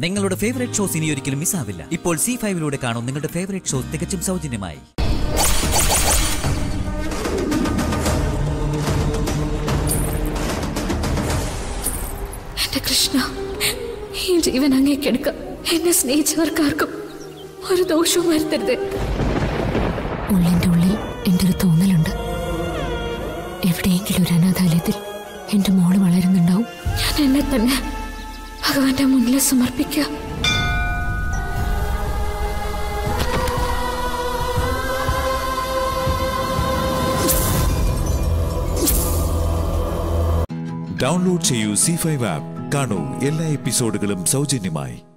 നിങ്ങളുടെ favourite shows ഇനി ഒരിക്കലും മിസ്സാവില്ല ഇപ്പോൾ സി ഫൈവിലൂടെ കാണും നിങ്ങളുടെ ഫേവറേറ്റ് ഷോസ് തികച്ചും സൗജന്യമായി എന്റെ കൃഷ്ണ ഈ ജീവൻ അങ്ങേക്കെടുക്കാം എന്നെ സ്നേഹിച്ചവർക്കാർക്കും ഒരു ദോഷവും വരുത്തരുത് ഉള്ളിന്റെ ഉള്ളിൽ എൻ്റെ ഒരു തോന്നലുണ്ട് എവിടെയെങ്കിലും ഒരു അനാഥാലയത്തിൽ എൻ്റെ മോള് വളരുന്നുണ്ടാവും ഞാൻ എന്നെ തന്നെ ഭഗവാന്റെ മുന്നിൽ സമർപ്പിക്കുക ഡൗൺലോഡ് ചെയ്യൂ സി ഫൈവ് ആപ്പ് കാണൂ എല്ലാ എപ്പിസോഡുകളും സൗജന്യമായി